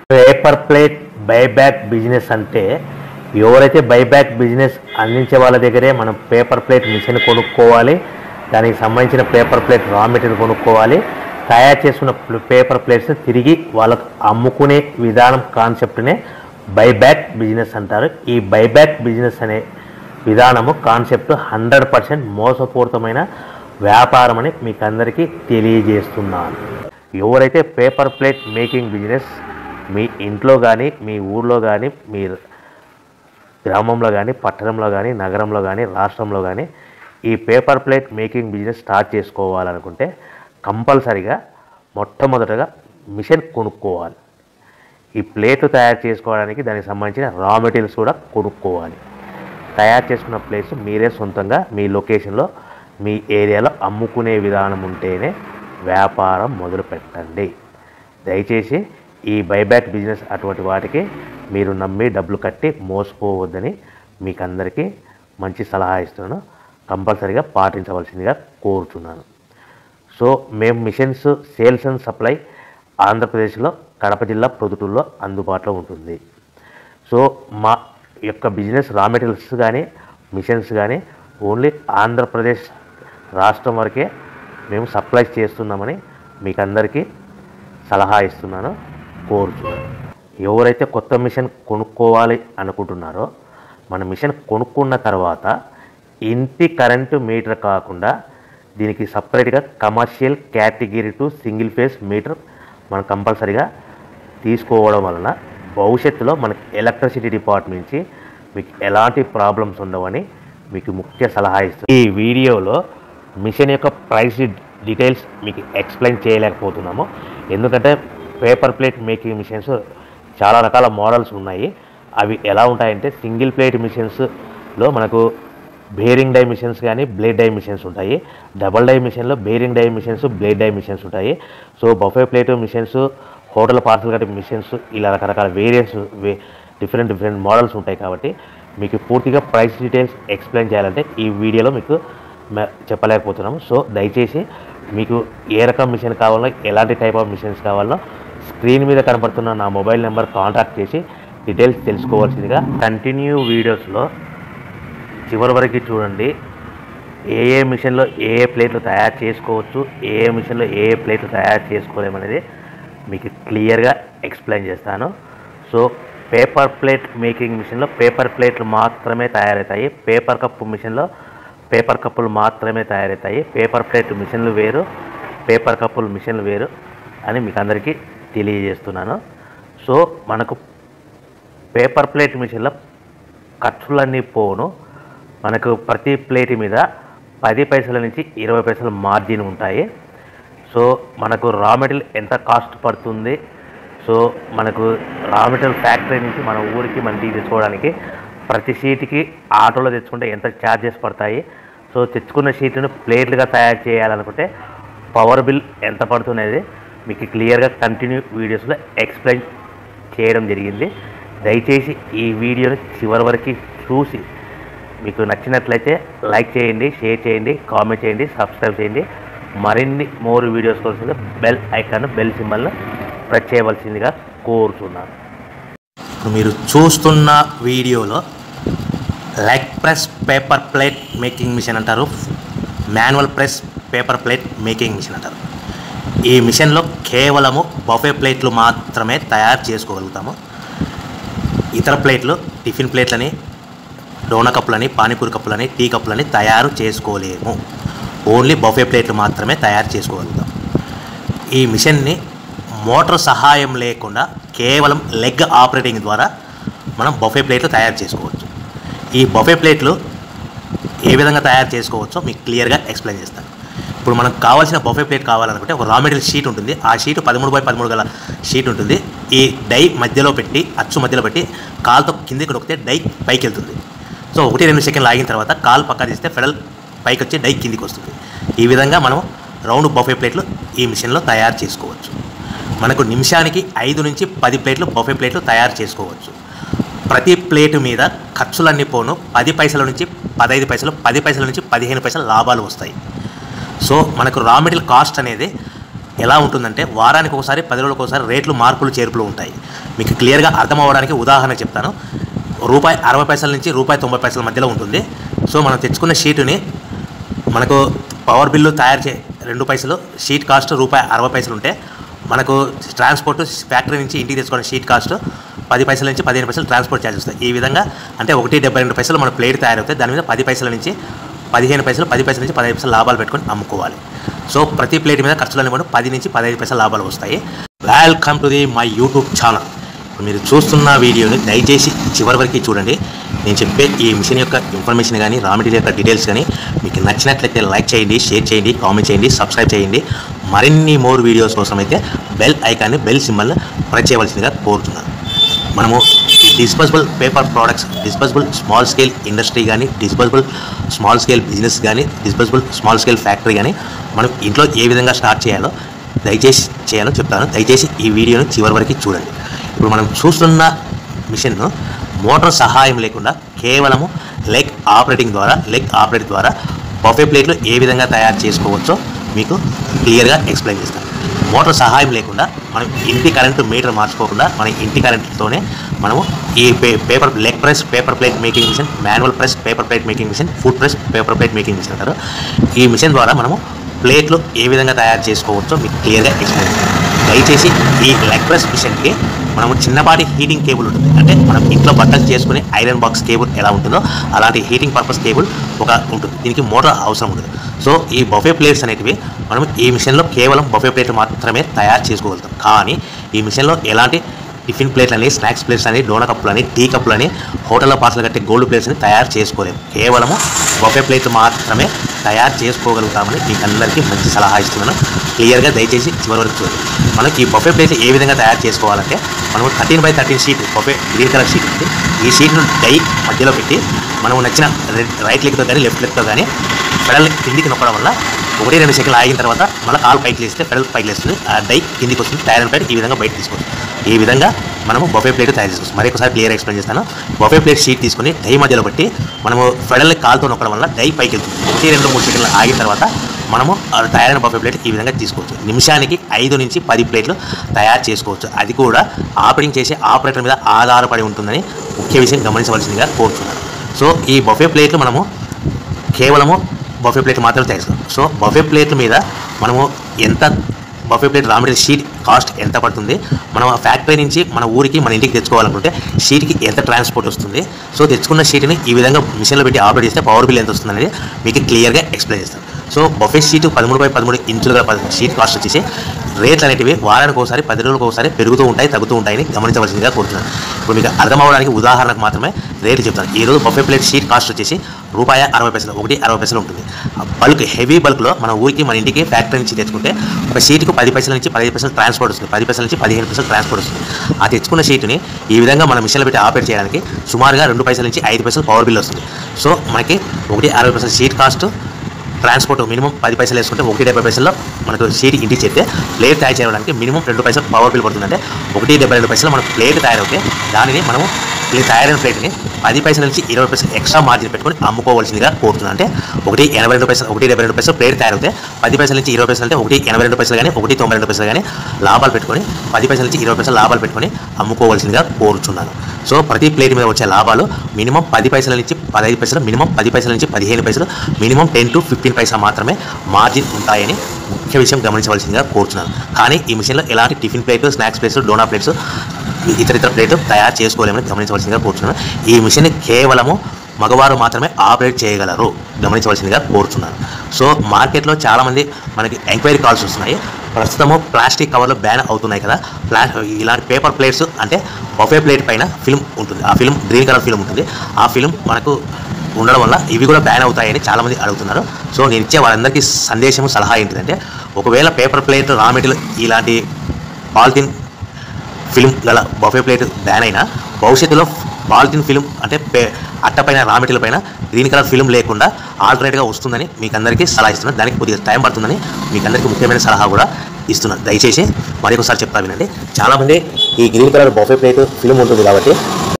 paper plate buyback business అంటే ఎవరైతే buyback business అందించే వాళ్ళ దగ్గరే మనం పేపర్ ప్లేట్ మిషన్ కొనుక్కోవాలి దానికి సంబంధించిన పేపర్ ప్లేట్ రా మెటీరియల్ కొనుక్కోవాలి తయారు చేసుకున్న ప్ల- పేపర్ ప్లేట్స్ తిరిగి వాళ్ళకు అమ్ముకునే విధానం కాన్సెప్ట్నే బైబ్యాక్ బిజినెస్ అంటారు ఈ బైబ్యాక్ బిజినెస్ అనే విధానము కాన్సెప్ట్ హండ్రెడ్ పర్సెంట్ మోసపూరితమైన వ్యాపారం అని మీకు అందరికీ తెలియజేస్తున్నాను ఎవరైతే పేపర్ ప్లేట్ మేకింగ్ బిజినెస్ మీ ఇంట్లో కానీ మీ ఊర్లో కానీ మీ గ్రామంలో కానీ పట్టణంలో కానీ నగరంలో కానీ రాష్ట్రంలో కానీ ఈ paper plate making business start చేసుకోవాలనుకుంటే కంపల్సరిగా మొట్టమొదటగా మిషన్ కొనుక్కోవాలి ఈ ప్లేట్లు తయారు చేసుకోవడానికి దానికి సంబంధించిన రా మెటీరియల్స్ కూడా కొనుక్కోవాలి తయారు చేసుకున్న ప్లేస్ మీరే సొంతంగా మీ లొకేషన్లో మీ ఏరియాలో అమ్ముకునే విధానం ఉంటేనే వ్యాపారం మొదలు పెట్టండి దయచేసి ఈ బైబ్యాక్ బిజినెస్ అటువంటి వాటికి మీరు నమ్మి డబ్బులు కట్టి మోసపోవద్దని మీకు అందరికీ మంచి సలహా ఇస్తున్నాను కంపల్సరీగా పాటించవలసిందిగా కోరుతున్నాను సో మేము మిషన్స్ సేల్స్ అండ్ సప్లై ఆంధ్రప్రదేశ్లో కడప జిల్లా ప్రొద్దుటూరులో అందుబాటులో ఉంటుంది సో మా యొక్క బిజినెస్ రా మెటీరియల్స్ కానీ మిషన్స్ కానీ ఓన్లీ ఆంధ్రప్రదేశ్ రాష్ట్రం వరకే మేము సప్లై చేస్తున్నామని మీకు అందరికీ సలహా ఇస్తున్నాను కోరుచున్నాను ఎవరైతే కొత్త మిషన్ కొనుక్కోవాలి అనుకుంటున్నారో మన మిషన్ కొనుక్కున్న తర్వాత ఇంటి కరెంటు మీటర్ కాకుండా దీనికి సపరేట్గా commercial category two single phase meter మనం కంపల్సరీగా తీసుకోవడం వలన భవిష్యత్తులో మనకి ఎలక్ట్రిసిటీ డిపార్ట్మెంట్ నుంచి మీకు ఎలాంటి ప్రాబ్లమ్స్ ఉండవని మీకు ముఖ్య సలహా ఇస్తుంది ఈ వీడియోలో మిషన్ యొక్క ప్రైస్ డీటెయిల్స్ మీకు ఎక్స్ప్లెయిన్ చేయలేకపోతున్నాము ఎందుకంటే పేపర్ ప్లేట్ మేకింగ్ మిషన్స్ చాలా రకాల మోడల్స్ ఉన్నాయి అవి ఎలా ఉంటాయంటే సింగిల్ ప్లేట్ మిషన్స్లో మనకు బేరింగ్ డై మిషన్స్ కానీ బ్లేడ్ డై మిషన్స్ ఉంటాయి డబల్ డై మిషన్లో bearing die machines blade die machines ఉంటాయి so buffet plate machines hotel parcel కట్టి మిషన్స్ ఇలా రకరకాల వేరియంట్స్ డిఫరెంట్ డిఫరెంట్ మోడల్స్ ఉంటాయి కాబట్టి మీకు పూర్తిగా ప్రైస్ డీటెయిల్స్ ఎక్స్ప్లెయిన్ చేయాలంటే ఈ వీడియోలో మీకు మ- చెప్పలేకపోతున్నాము సో దయచేసి మీకు ఏ రకం మిషన్ కావాలో ఎలాంటి టైప్ ఆఫ్ మిషన్స్ కావాలో స్క్రీన్ మీద కనపడుతున్న నా మొబైల్ నెంబర్ కాంటాక్ట్ చేసి డీటెయిల్స్ తెలుసుకోవాల్సిందిగా కంటిన్యూ వీడియోస్లో చివరి వరకు చూడండి ఏ ఏ మిషన్లో ఏ ఏ ప్లేట్లు తయారు చేసుకోవచ్చు ఏ ఏ మిషన్లో ఏ ఏ ప్లేట్లు తయారు చేసుకోలేమనేది మీకు క్లియర్గా ఎక్స్ప్లెయిన్ చేస్తాను సో పేపర్ ప్లేట్ మేకింగ్ మిషన్లో పేపర్ ప్లేట్లు మాత్రమే తయారవుతాయి పేపర్ కప్పు మిషన్లో పేపర్ కప్పులు మాత్రమే తయారవుతాయి పేపర్ ప్లేట్ మిషన్లు వేరు పేపర్ కప్పులు మిషన్లు వేరు అని మీకు అందరికీ తెలియజేస్తున్నాను సో మనకు పేపర్ ప్లేట్ మిషన్లో ఖర్చులన్నీ పోను మనకు ప్రతి ప్లేట్ మీద పది పైసల నుంచి ఇరవై పైసల మార్జిన్ ఉంటాయి సో మనకు రా మెటీరియల్ ఎంత కాస్ట్ పడుతుంది సో మనకు రా మెటీరియల్ ఫ్యాక్టరీ నుంచి మన ఊరికి మన ఇంటికి తెచ్చుకోవడానికి ప్రతి షీట్కి ఆటోలో తెచ్చుకుంటే ఎంత ఛార్జెస్ పడతాయి సో తెచ్చుకున్న షీట్లను ప్లేట్లుగా తయారు చేయాలనుకుంటే పవర్ బిల్ ఎంత పడుతున్నది మీకు క్లియర్గా కంటిన్యూ వీడియోస్లో ఎక్స్ప్లెయిన్ చేయడం జరిగింది దయచేసి ఈ వీడియోని చివరి వరకు చూసి మీకు నచ్చినట్లయితే లైక్ చేయండి షేర్ చేయండి కామెంట్ చేయండి సబ్స్క్రైబ్ చేయండి మరిన్ని మోర్ వీడియోస్ కోసం బెల్ ఐకాన్ బెల్ సింబల్ను ప్రెస్ చేయవలసిందిగా కోరుతున్నాను ఇప్పుడు మీరు చూస్తున్న వీడియోలో leg press paper plate making machine అంటారు manual press paper plate making machine అంటారు ఈ మిషన్లో కేవలము బఫే ప్లేట్లు మాత్రమే తయారు చేసుకోగలుగుతాము ఇతర ప్లేట్లు టిఫిన్ ప్లేట్లని డోనా కప్పులని పానీపూరి కప్పులని టీ కప్పులని తయారు చేసుకోలేము ఓన్లీ బఫే ప్లేట్లు మాత్రమే తయారు చేసుకోగలుగుతాం ఈ మిషన్ని మోటార్ సహాయం లేకుండా కేవలం లెగ్ ఆపరేటింగ్ ద్వారా మనం బఫే ప్లేట్లు తయారు చేసుకోవచ్చు ఈ బఫే ప్లేట్లు ఏ విధంగా తయారు చేసుకోవచ్చో మీకు క్లియర్గా ఎక్స్ప్లెయిన్ చేస్తాను ఇప్పుడు మనకు కావాల్సిన బఫే ప్లేట్ కావాలనుకుంటే ఒక రా మెటీరియల్ షీట్ ఉంటుంది ఆ షీట్ పదమూడు బై పదమూడు గల షీట్ ఉంటుంది ఈ డై మధ్యలో పెట్టి అచ్చు మధ్యలో పెట్టి కాలుతో కిందికి నొక్కితే డై పైకి వెళ్తుంది సో ఒకటి రెండు సెకండ్లు ఆగిన తర్వాత కాలు పక్క తీస్తే ఫెడల్ పైకి వచ్చి డై కిందికి వస్తుంది ఈ విధంగా మనం రౌండ్ బఫే ప్లేట్లు ఈ మిషన్లో తయారు చేసుకోవచ్చు మనకు నిమిషానికి ఐదు నుంచి పది ప్లేట్లు బఫే ప్లేట్లు తయారు చేసుకోవచ్చు ప్రతి ప్లేటు మీద ఖర్చులన్నీ పోను పది పైసల నుంచి పదహైదు పైసలు పది పైసల నుంచి పదిహేను పైసలు లాభాలు వస్తాయి సో మనకు రా మెటీరియల్ కాస్ట్ అనేది ఎలా ఉంటుందంటే వారానికి ఒకసారి పది రోజులకు ఒకసారి రేట్లు మార్పులు చేర్పులు ఉంటాయి మీకు క్లియర్గా అర్థం అవ్వడానికి ఉదాహరణ చెప్తాను రూపాయి అరవై పైసల నుంచి రూపాయి తొంభై పైసల మధ్యలో ఉంటుంది సో మనం తెచ్చుకున్న షీటుని మనకు పవర్ బిల్లు తయారు చే రెండు పైసలు షీట్ కాస్ట్ రూపాయి అరవై పైసలు ఉంటే మనకు ట్రాన్స్పోర్ట్ ఫ్యాక్టరీ నుంచి ఇంటికి తెచ్చుకున్న షీట్ కాస్ట్ పది పైసల నుంచి పదిహేను పైసలు ట్రాన్స్పోర్ట్ ఛార్జ్ వస్తాయి ఈ విధంగా అంటే ఒకటి డెబ్బై రెండు పైసలు మన ప్లేట్ తయారవుతాయి దాని మీద పది పైసల నుంచి పదిహేను పైసలు పది పైసల నుంచి పదిహేను పైసలు లాభాలు పెట్టుకొని అమ్ముకోవాలి సో ప్రతి ప్లేట్ మీద ఖర్చులు కూడా పది నుంచి పదిహేను పైసలు లాభాలు వస్తాయి welcome to the my YouTube channel మీరు చూస్తున్న వీడియోని దయచేసి చివరి వరకు చూడండి నేను చెప్పే ఈ మిషన్ యొక్క ఇన్ఫర్మేషన్ కానీ రా మెటీరియల్ యొక్క డీటెయిల్స్ కానీ మీకు నచ్చినట్లయితే లైక్ చేయండి షేర్ చేయండి కామెంట్ చేయండి సబ్స్క్రైబ్ చేయండి మరిన్ని మోర్ వీడియోస్ కోసం అయితే బెల్ ఐకాన్ని బెల్ సింబల్ని ప్రెస్ చేయవలసిందిగా కోరుతున్నాను మనము ఈ disposable paper products disposable small scale industry కానీ డిస్పోజబుల్ స్మాల్ స్కేల్ బిజినెస్ కానీ డిస్పోజబుల్ స్మాల్ స్కేల్ ఫ్యాక్టరీ కానీ మనం ఇంట్లో ఏ విధంగా స్టార్ట్ చేయాలో దయచేసి చేయాలో చెప్తాను దయచేసి ఈ వీడియోని చివరి వరకు చూడండి ఇప్పుడు మనం చూస్తున్న మిషన్ను మోటార్ సహాయం లేకుండా కేవలము లెగ్ ఆపరేటింగ్ ద్వారా లెగ్ ఆపరేట్ ద్వారా బఫే ప్లేట్లు ఏ విధంగా తయారు చేసుకోవచ్చో మీకు క్లియర్గా ఎక్స్ప్లెయిన్ చేస్తాను మోటార్ సహాయం లేకుండా మనం ఇంటి కరెంటు మీటర్ మార్చుకోకుండా మన ఇంటి కరెంటుతోనే మనము ఈ పే paper leg press paper plate making machine manual press paper plate making machine food press paper plate making machine అంటారు ఈ మిషన్ ద్వారా మనము ప్లేట్లు ఏ విధంగా తయారు చేసుకోవచ్చో మీకు క్లియర్గా ఎక్స్ప్లెయిన్ చేస్తాను దయచేసి ఈ లెగ్ ప్రెస్ మిషన్కి మనము చిన్నపాటి హీటింగ్ కేబుల్ ఉంటుంది అంటే మనం ఇంట్లో బట్టలు చేసుకునే ఐరన్ బాక్స్ కేబుల్ ఎలా ఉంటుందో అలాంటి హీటింగ్ పర్పస్ కేబుల్ ఒక ఉంటుంది దీనికి మోటార్ అవసరం ఉంటుంది సో ఈ బఫే ప్లేట్స్ అనేటివి మనం ఈ మిషన్లో కేవలం బఫే ప్లేట్లు మాత్రమే తయారు చేసుకోగలుగుతాం కానీ ఈ మిషన్లో ఎలాంటి టిఫిన్ ప్లేట్లు అని స్నాక్స్ ప్లేట్స్ అని డోన కప్పులు అని టీ కప్పులు అని హోటల్లో పార్సల్ కట్టే గోల్డ్ ప్లేట్స్ అని తయారు చేసుకోలేము కేవలము బఫే ప్లేట్లు మాత్రమే తయారు చేసుకోగలుగుతామని మీకు అందరికీ మంచి సలహా ఇస్తున్నాను క్లియర్గా దయచేసి చివరి వరకు చూడండి మనకి ఈ బఫే ప్లేట్ ఏ విధంగా తయారు చేసుకోవాలంటే మనం thirteen by thirteen sheet buffet green colour sheet ఉంది ఈ షీట్ను డై మధ్యలో పెట్టి మనం నచ్చిన రైట్ లెగ్తో కానీ లెఫ్ట్ లెగ్తో కానీ పెడల్ కిందికి నొక్కడం వల్ల ఒకటి రెండు సెకండ్లు ఆగిన తర్వాత మళ్ళీ కాలు పైకి లేస్తే పెడల్ పైకి లేస్తుంది ఆ డై కిందికి వస్తుంది టైర్ అండ్ ప్లేట్ ఈ విధంగా బయట తీసుకోవచ్చు ఈ విధంగా మనము బఫే ప్లేట్ తయారు చేసుకోవచ్చు మరి ఒకసారి క్లియర్ ఎక్స్ప్లెయిన్ చేస్తాను బఫే ప్లేట్ షీట్ తీసుకొని డై మధ్యలో పెట్టి మనము ఫెడల్ని కాలుతో నొక్కడం వల్ల డై పైకి వెళ్తుంది ఒకటి రెండు మూడు సెకండ్లు ఆగిన తర్వాత మనము ఆ తయారైన బఫే ప్లేట్ ఈ విధంగా తీసుకోవచ్చు నిమిషానికి ఐదు నుంచి పది ప్లేట్లు తయారు చేసుకోవచ్చు అది కూడా ఆపరేటింగ్ చేసే ఆపరేటర్ మీద ఆధారపడి ఉంటుందని ముఖ్య విషయం గమనించవలసిందిగా కోరుతున్నాను సో ఈ బఫే ప్లేట్లు మనము కేవలము బఫే ప్లేట్ మాత్రమే తయారు చేస్తాం సో బఫే ప్లేట్ల మీద మనము ఎంత buffet plate raw material sheet cost ఎంత పడుతుంది మనం ఆ ఫ్యాక్టరీ నుంచి మన ఊరికి మన ఇంటికి తెచ్చుకోవాలనుకుంటే షీట్కి ఎంత ట్రాన్స్పోర్ట్ వస్తుంది సో తెచ్చుకున్న షీట్ని ఈ విధంగా మిషన్లో పెట్టి ఆపరేట్ చేస్తే పవర్ బిల్ ఎంత వస్తుంది అనేది మీకు క్లియర్గా ఎక్స్ప్లెయిన్ చేస్తాను సో బఫే షీట్ పదమూడు బై పదమూడు ఇంచులుగా పద- షీట్ కాస్ట్ వచ్చేసి రేట్లు అనేటివి వారానికి ఒకసారి పది రోజులకు ఒకసారి పెరుగుతూ ఉంటాయి తగ్గుతూ ఉంటాయని గమనించవలసిందిగా కోరుతున్నాను ఇప్పుడు మీకు అర్థం అవ్వడానికి ఉదాహరణకు మాత్రమే రేట్లు చెప్తాను ఈ రోజు బఫే ప్లేట్ షీట్ కాస్ట్ వచ్చేసి రూపాయ అరవై పైసలు ఒకటి అరవై పైసలు ఉంటుంది బల్క్ హెవీ బల్క్లో మన ఊరికి మన ఇంటికి ఫ్యాక్టరీ నుంచి తెచ్చుకుంటే ఒక షీట్కు పది పైసల నుంచి పదిహేను పైసలు ట్రాన్స్పోర్ట్ వస్తుంది పది పైసల నుంచి పదిహేను పైసలు ట్రాన్స్పోర్ట్ వస్తుంది ఆ తెచ్చుకున్న షీట్ని ఈ విధంగా మన మిషన్లో పెట్టి ఆపరేట్ చేయడానికి సుమారుగా రెండు పైసల నుంచి ఐదు పైసలు పవర్ బిల్ వస్తుంది సో మనకి ఒకటి అరవై పైసలు షీట్ కాస్ట్ ట్రాన్స్పోర్ట్ మినిమం పది పైసలు వేసుకుంటే ఒకటి డెబ్బై పైసల్లో మనకు సీట్ ఇంటికి చెప్తే ప్లేట్ తయారు చేయడానికి మినిమం రెండు పైసలు పవర్ బిల్ పడుతుందంటే ఒకటి డెబ్బై రెండు పైసలు మనకు ప్లేట్ తయారవుతే దానిని మనము ప్లే- తయారైన ప్లేట్ని పది పైసల నుంచి ఇరవై పైసలు ఎక్స్ట్రా మార్జిన్ పెట్టుకొని అమ్ముకోవాల్సిందిగా కోరుతున్నాను అంటే ఒకటి ఎనభై రెండు పైసలు ఒకటి డెబ్బై రెండు పైసలు ప్లేట్ తయారవుతే పది పైసల నుంచి ఇరవై పైసలు అంటే ఒకటి ఎనభై రెండు పైసలు కానీ ఒకటి తొంభై రెండు పైసలు కానీ లాభాలు పెట్టుకొని పది పైసల నుంచి ఇరవై పైసలు లాభాలు పెట్టుకొని అమ్ముకోవాల్సిందిగా కోరుచున్నాను సో ప్రతి ప్లేట్ మీద వచ్చే లాభాలు మినిమం పది పైసల నుంచి పదహైదు పైసలు మినిమం పది పైసల నుంచి పదిహేను పైసలు minimum ten to fifteen paisa మాత్రమే మార్జిన్ ఉంటాయని ముఖ్య విషయం గమనించవలసిందిగా కోరుచున్నాను కానీ ఈ మిషన్లో ఎలాంటి టిఫిన్ ప్లేట్లు స్నాక్స్ ప్లేట్స్ డోనా ప్లేట్స్ ఇతర ఇతర ప్లేట్లు తయారు చేసుకోలేమని గమనించవలసిందిగా కోరుచున్నాను ఈ మిషన్ కేవలము మగవారు మాత్రమే ఆపరేట్ చేయగలరు గమనించవలసిందిగా కోరుచున్నాను సో మార్కెట్లో చాలామంది మనకి ఎంక్వైరీ కాల్స్ వస్తున్నాయి ప్రస్తుతము ప్లాస్టిక్ కవర్లు బ్యాన్ అవుతున్నాయి కదా ప్లా ఇలాంటి పేపర్ ప్లేట్స్ అంటే బఫే ప్లేట్ పైన ఫిల్మ్ ఉంటుంది ఆ ఫిల్మ్ గ్రీన్ కలర్ ఫిల్మ్ ఉంటుంది ఆ ఫిల్మ్ మనకు ఉండడం వల్ల ఇవి కూడా బ్యాన్ అవుతాయని చాలామంది అడుగుతున్నారు సో నేను ఇచ్చే వాళ్ళందరికీ సందేశం సలహా ఏంటిదంటే ఒకవేళ పేపర్ ప్లేట్ రా మెటీరియల్ ఇలాంటి పాలిథిన్ ఫిల్మ్ గల బఫే ప్లేట్ బ్యాన్ అయినా భవిష్యత్తులో పాలిథిన్ ఫిల్మ్ అంటే పే అట్టపైన రా మెటీరియల్ పైన గ్రీన్ కలర్ ఫిల్మ్ లేకుండా ఆల్టర్నేట్గా వస్తుందని మీకు అందరికీ సలహా ఇస్తున్నాను దానికి కొద్దిగా టైం పడుతుందని మీకు అందరికీ ముఖ్యమైన సలహా కూడా ఇస్తున్నాను దయచేసి మరి ఒకసారి చెప్తా వినండి చాలామంది ఈ green colour buffet plate film ఉంటుంది కాబట్టి